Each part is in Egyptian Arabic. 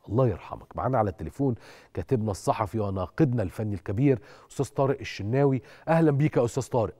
الله يرحمك معانا على التليفون كاتبنا الصحفي وناقدنا الفني الكبير استاذ طارق الشناوي اهلا بيك يا استاذ طارق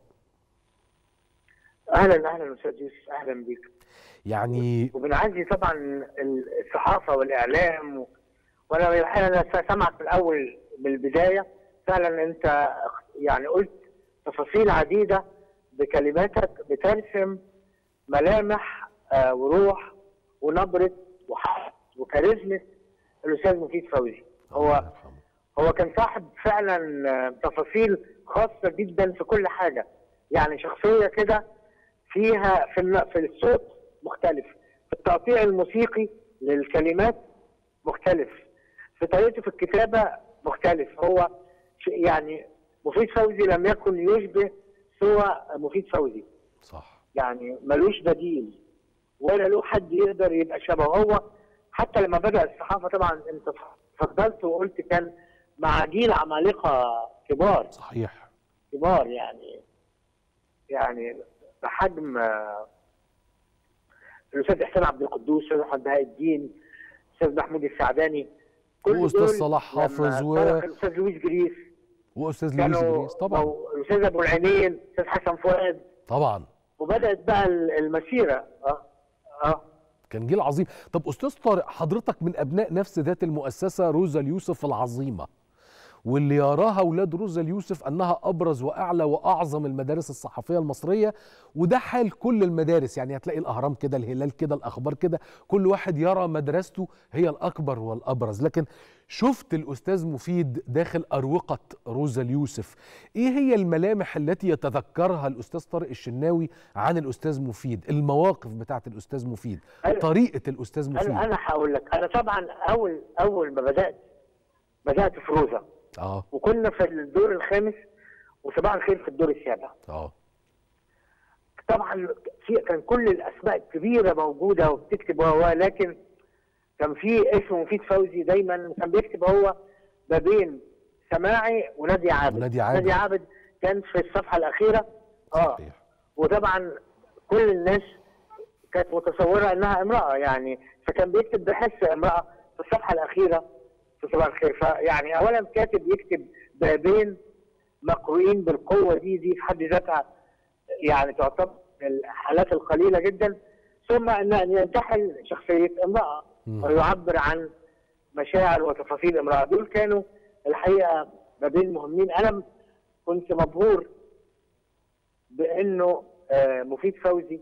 اهلا اهلا استاذ يوسف اهلا بيك يعني وبنعزي طبعا الصحافه والاعلام و... وانا الحقيقه انا سامعك في الاول من البدايه فعلا انت يعني قلت تفاصيل عديده بكلماتك بترسم ملامح آه وروح ونبره وحق وكاريزما الاستاذ مفيد فوزي هو هو كان صاحب فعلا تفاصيل خاصه جدا في كل حاجه يعني شخصيه كده فيها في في الصوت مختلف في التقطيع الموسيقي للكلمات مختلف في طريقته في الكتابه مختلف هو يعني مفيد فوزي لم يكن يشبه سوى مفيد فوزي صح يعني ملوش بديل ولا له حد يقدر يبقى شبهه هو حتى لما بدا الصحافه طبعا انت فضلت وقلت كان مع جيل عمالقه كبار صحيح كبار يعني يعني بحجم الاستاذ احسان عبد القدوس الاستاذ احمد بهاء الدين الاستاذ محمود السعداني كل واستاذ صلاح حافظ و الاستاذ لويس جريس واستاذ لويس جريس طبعا الاستاذ ابو العينين الاستاذ حسن فؤاد طبعا وبدات بقى المسيره اه اه كان جيل عظيم طب استاذ طارق حضرتك من ابناء نفس ذات المؤسسه روزا اليوسف العظيمه واللي يراها اولاد روزا اليوسف انها ابرز واعلى واعظم المدارس الصحفيه المصريه وده حال كل المدارس يعني هتلاقي الاهرام كده الهلال كده الاخبار كده كل واحد يرى مدرسته هي الاكبر والابرز لكن شفت الاستاذ مفيد داخل اروقه روزا اليوسف ايه هي الملامح التي يتذكرها الاستاذ طارق الشناوي عن الاستاذ مفيد المواقف بتاعه الاستاذ مفيد طريقه الاستاذ مفيد انا انا هقول لك انا طبعا اول اول ما بدات بدات في روزا اه وكنا في الدور الخامس وصباح الخير في الدور السابع اه طبعا في كان كل الاسماء الكبيره موجوده وبتكتب هو لكن كان في اسم مفيد فوزي دايما كان بيكتب هو ما بين سماعي ونادي عابد ونادي عابد. نادي عابد كان في الصفحه الاخيره اه صحيح. وطبعا كل الناس كانت متصوره انها امراه يعني فكان بيكتب بحس امراه في الصفحه الاخيره في صباح الخير فيعني اولا كاتب يكتب بابين مقروئين بالقوه دي دي في حد ذاتها يعني تعتبر من الحالات القليله جدا ثم ان ان ينتحل شخصيه امراه ويعبر عن مشاعر وتفاصيل امراه دول كانوا الحقيقه بابين مهمين انا كنت مبهور بانه آه مفيد فوزي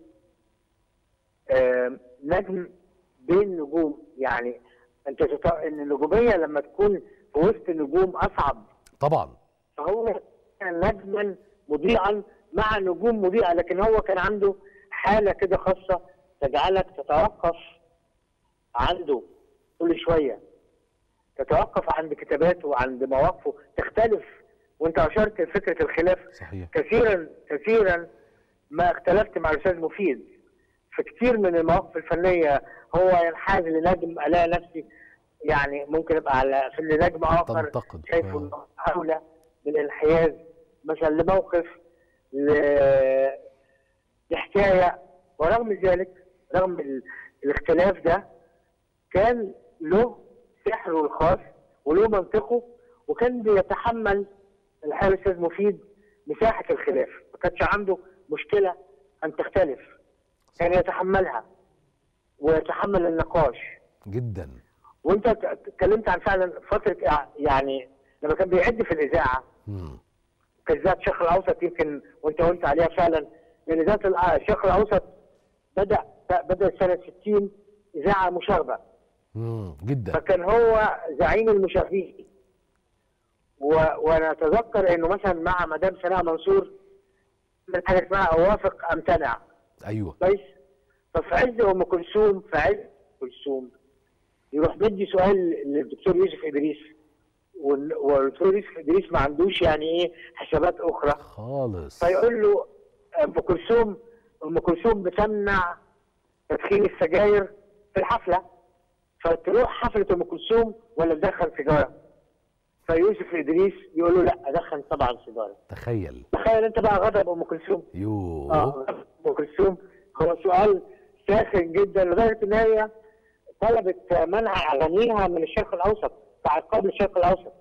آه نجم بين نجوم يعني انت تط... ان النجوميه لما تكون في وسط النجوم اصعب طبعا فهو كان نجما مضيئا مع نجوم مضيئه لكن هو كان عنده حاله كده خاصه تجعلك تتوقف عنده كل شويه تتوقف عند كتاباته وعند مواقفه تختلف وانت اشرت لفكره الخلاف صحيح كثيرا كثيرا ما اختلفت مع الاستاذ مفيد في كثير من المواقف الفنيه هو ينحاز لنجم الاقي نفسي يعني ممكن ابقى على في نجم اخر تنتقد شايفه آه. انه اولى بالانحياز مثلا لموقف ل... لحكايه ورغم ذلك رغم ال... الاختلاف ده كان له سحره الخاص وله منطقه وكان بيتحمل الحقيقه الاستاذ مفيد مساحه الخلاف ما كانش عنده مشكله ان تختلف كان يتحملها ويتحمل النقاش جدا وانت اتكلمت عن فعلا فتره يعني لما كان بيعد في الاذاعه مم. كان ذات الشرق الاوسط يمكن وانت قلت عليها فعلا لان ذات الشرق الاوسط بدا بدا سنه 60 اذاعه مشاغبه مم. جدا فكان هو زعيم المشاغبين و... وانا اتذكر انه مثلا مع مدام سناء منصور من حاجه اسمها اوافق امتنع ايوه كويس ففي عز ام كلثوم في عز كلثوم يروح مدي سؤال للدكتور يوسف ادريس وال- والدكتور يوسف ادريس ما عندوش يعني ايه حسابات اخرى خالص فيقول له ام كلثوم ام كلثوم بتمنع تدخين السجاير في الحفله فتروح حفله ام كلثوم ولا تدخن سيجاره فيوسف ادريس يقول له لا ادخن طبعا سيجاره تخيل تخيل انت بقى غضب ام كلثوم يوه اه ام كلثوم هو سؤال ساخن جدا لدرجه ان هي طلبت منع اغانيها من الشرق الاوسط كعقاب للشرق الاوسط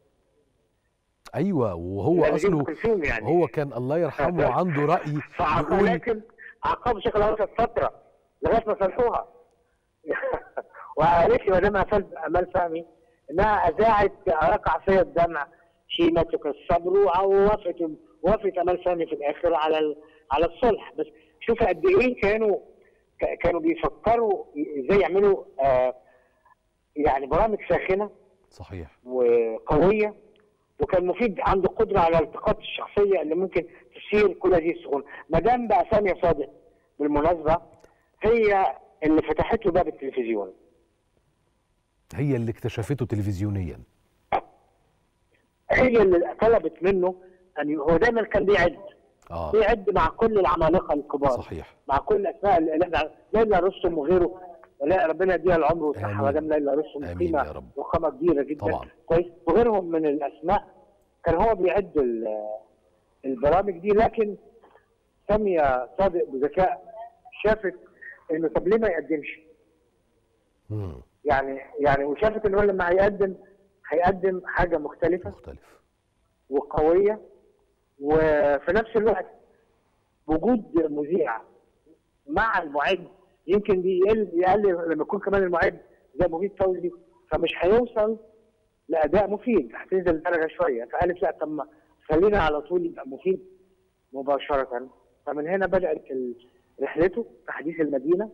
ايوه وهو يعني دي اصله أم كلثوم يعني هو كان الله يرحمه عنده راي فعق- يقول لكن عقاب الشرق الاوسط فتره لغايه ما صلحوها وقالت لي مدام امال امال فهمي انها اذاعت رقع فيا الدمع شيمتك الصبر ووافقت وافقت امال فهمي في الاخر على ال- على الصلح بس شوف قد ايه كانوا ك- كانوا بيفكروا ازاي يعملوا آه يعني برامج ساخنه صحيح وقويه وكان مفيد عنده قدره على التقاط الشخصيه اللي ممكن تثير كل هذه السخونه مدام بقى ساميه صادق بالمناسبه هي اللي فتحت له باب التلفزيون هي اللي اكتشفته تلفزيونيا هي اللي طلبت منه ان هو دايما كان بيعد اه بيعد مع كل العمالقه الكبار صحيح مع كل الاسماء اللي احنا ليلى رستم وغيره لا ربنا يديها العمر والصحه آمين. مدام ليلى رستم آمين قيمه يا رب. وقامه كبيره جدا طبعا. كويس وغيرهم من الاسماء كان هو بيعد ال- البرامج دي لكن ساميه صادق بذكاء شافت انه طب ليه ما يقدمش؟ مم. يعني يعني وشافت ان هو لما هيقدم هيقدم حاجه مختلفه مختلف وقويه وفي نفس الوقت وجود مذيع مع المعد يمكن بيقل يقل لما يكون كمان المعد زي مفيد فوزي فمش هيوصل لاداء مفيد هتنزل درجه شويه فقالت لا طب ما خلينا على طول يبقى مفيد مباشره فمن هنا بدات ال- رحلته في حديث المدينه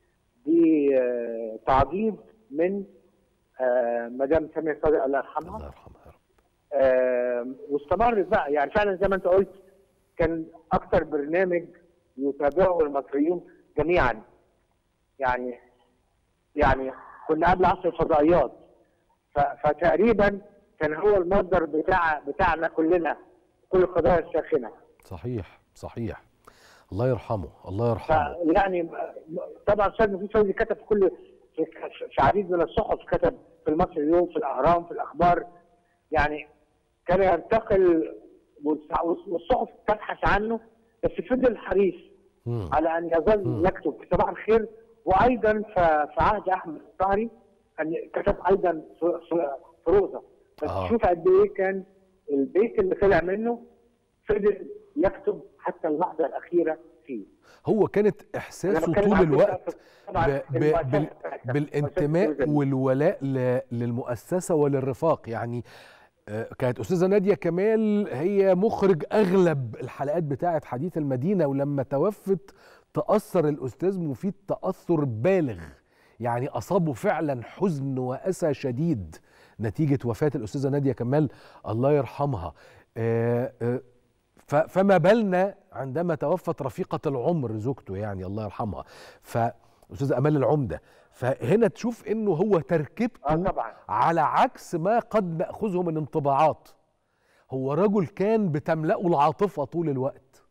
بتعضيد من آه، مدام ساميه صادق الله يرحمها الله يرحمها يا رب آم، واستمرت بقى يعني فعلا زي ما انت قلت كان اكتر برنامج يتابعه المصريون جميعا يعني يعني كنا قبل عصر الفضائيات ف- فتقريبا كان هو المصدر بتاع بتاعنا كلنا كل القضايا الساخنه صحيح صحيح الله يرحمه الله يرحمه فيعني طبعا استاذ مفيد فوزي كتب في كل في, في عديد من الصحف كتب في المصري اليوم في الاهرام في الاخبار يعني كان ينتقل والص- والصحف تبحث عنه بس فضل حريص مم. على ان يظل مم. يكتب في صباح الخير وايضا ف- في عهد احمد الطاهري ان كتب ايضا في في- في روزه بس آه. شوف قد ايه كان البيت اللي طلع منه فضل يكتب حتى اللحظه الاخيره فيه هو كانت أنا احساسه بتكلم طول عن الوقت طبعاً ب ب المؤسسة بال بتاعتها، بالانتماء مؤسسة الوزن. والولاء ل- للمؤسسه وللرفاق يعني آه، كانت استاذه ناديه كمال هي مخرج اغلب الحلقات بتاعه حديث المدينه ولما توفت تاثر الاستاذ مفيد تاثر بالغ يعني اصابه فعلا حزن واسى شديد نتيجه وفاه الاستاذه ناديه كمال الله يرحمها آه، آه، ف- فما بالنا عندما توفت رفيقة العمر زوجته يعني الله يرحمها فأستاذة أمال العمدة فهنا تشوف إنه هو اه تركيبته طبعا على عكس ما قد نأخذه من انطباعات هو رجل كان بتملأه العاطفة طول الوقت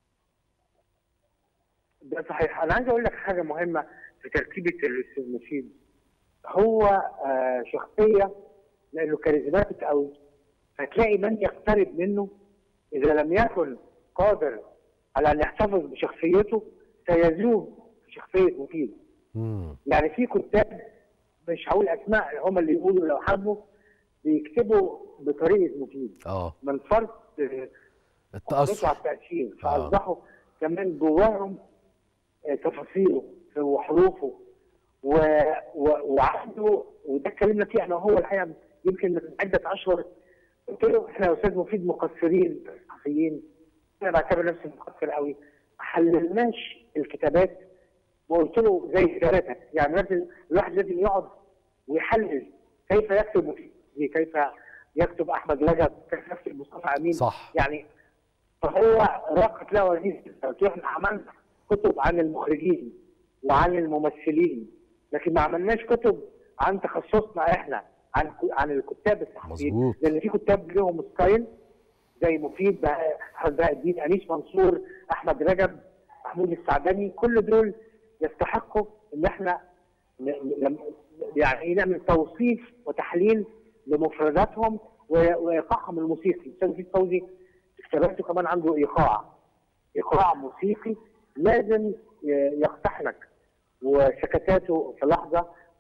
ده صحيح انا عايز اقول لك حاجه مهمه في تركيبه الاستاذ مفيد هو آه شخصيه لانه كاريزماتيك قوي فتلاقي من يقترب منه اذا لم يكن قادر على ان يحتفظ بشخصيته سيذوب في شخصيه مفيد مم. يعني في كتاب مش هقول اسماء هم اللي يقولوا لو حبوا بيكتبوا بطريقه مفيد اه من فرط آه، قدرته التأثر على التأثير آه. فأصبحوا كمان جواهم آه، تفاصيله وحروفه و... و... وعنده وده اتكلمنا فيه انا وهو الحقيقه يمكن من عده اشهر قلت له احنا يا استاذ مفيد مقصرين صحفيين انا بعتبر نفسي مقصر قوي ما حللناش الكتابات وقلت له زي ثلاثه يعني لازم الواحد لازم يقعد ويحلل كيف يكتب مفيد كيف يكتب احمد رجب كيف يكتب مصطفى امين صح يعني فهو راقت له هذه قلت له احنا عملنا كتب عن المخرجين وعن الممثلين لكن ما عملناش كتب عن تخصصنا احنا عن عن الكتاب الصحفيين مظبوط. لان في كتاب لهم ستايل زي مفيد بهاء- احمد بهاء الدين انيس منصور احمد رجب محمود السعدني كل دول يستحقوا ان احنا ن- لم- يعني نعمل توصيف وتحليل لمفرداتهم و- وايقاعهم الموسيقي الاستاذ مفيد فوزي في كتاباته كمان عنده ايقاع ايقاع موسيقي لازم ي- يقتحمك وسكتاته في لحظه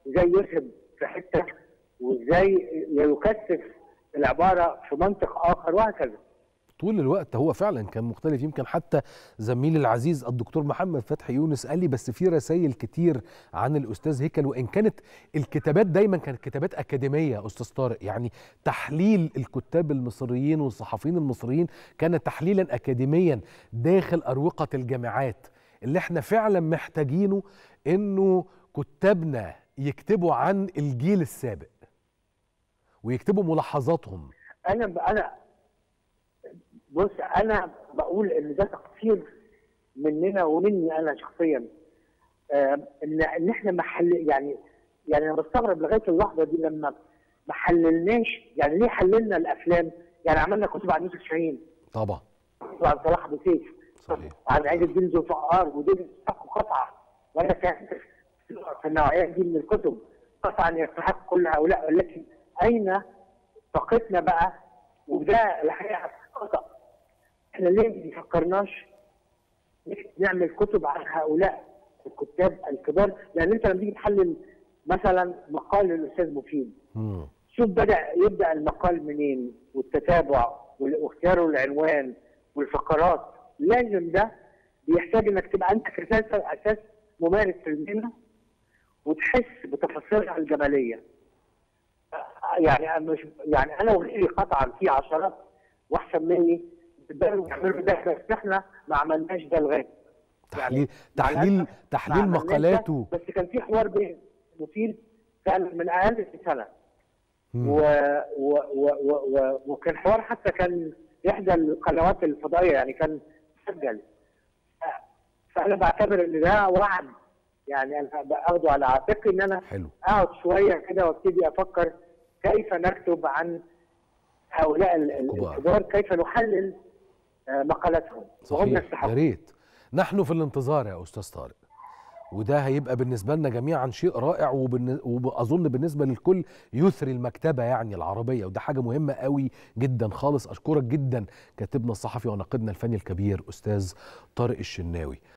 ازاي يرهب في حته وازاي يكثف العباره في منطق اخر وهكذا طول الوقت هو فعلا كان مختلف يمكن حتى زميلي العزيز الدكتور محمد فتحي يونس قال لي بس في رسائل كتير عن الاستاذ هيكل وان كانت الكتابات دايما كانت كتابات اكاديميه استاذ طارق يعني تحليل الكتاب المصريين والصحفيين المصريين كان تحليلا اكاديميا داخل اروقه الجامعات اللي احنا فعلا محتاجينه انه كتابنا يكتبوا عن الجيل السابق ويكتبوا ملاحظاتهم انا انا بص انا بقول ان ده تقصير مننا ومني انا شخصيا آه ان ان احنا محل يعني يعني انا بستغرب لغايه اللحظه دي لما ما حللناش يعني ليه حللنا الافلام؟ يعني عملنا كتب عن يوسف شاهين طبعا وعن صلاح ابو سيف صحيح عن عز الدين ذو الفقار ودول يستحقوا قطعه وانا كان في النوعيه دي من الكتب قطعا يستحق كل هؤلاء ولكن اين طاقتنا بقى وده الحقيقه خطا احنا ليه ما فكرناش نعمل كتب عن هؤلاء الكتاب الكبار لان انت لما تيجي تحلل مثلا مقال للاستاذ مفيد مم. شوف بدا يبدا المقال منين والتتابع واختياره العنوان والفقرات لازم ده بيحتاج انك تبقى انت كاساس اساس ممارس في المهنه وتحس بتفاصيلها الجماليه يعني أنا مش يعني انا وغيري قطعا في عشرات واحسن مني بيقدروا يعملوا ده بس احنا ما عملناش ده لغايه تحليل تحليل ما تحليل عملناش ده، مقالاته بس كان في حوار بين مفيد كان من اقل من سنه مم. و... و... و... و... و... وكان حوار حتى كان احدى القنوات الفضائيه يعني كان مسجل فانا بعتبر ان ده وعد يعني انا باخده على عاتقي ان انا حلو اقعد شويه كده وابتدي افكر كيف نكتب عن هؤلاء ال- ال- الكبار. الكبار كيف نحلل آه، مقالاتهم وهم صحيح يستحقوا يا ريت نحن في الانتظار يا استاذ طارق وده هيبقى بالنسبه لنا جميعا شيء رائع وبالن- واظن بالنسبه للكل يثري المكتبه يعني العربيه وده حاجه مهمه قوي جدا خالص اشكرك جدا كاتبنا الصحفي وناقدنا الفني الكبير استاذ طارق الشناوي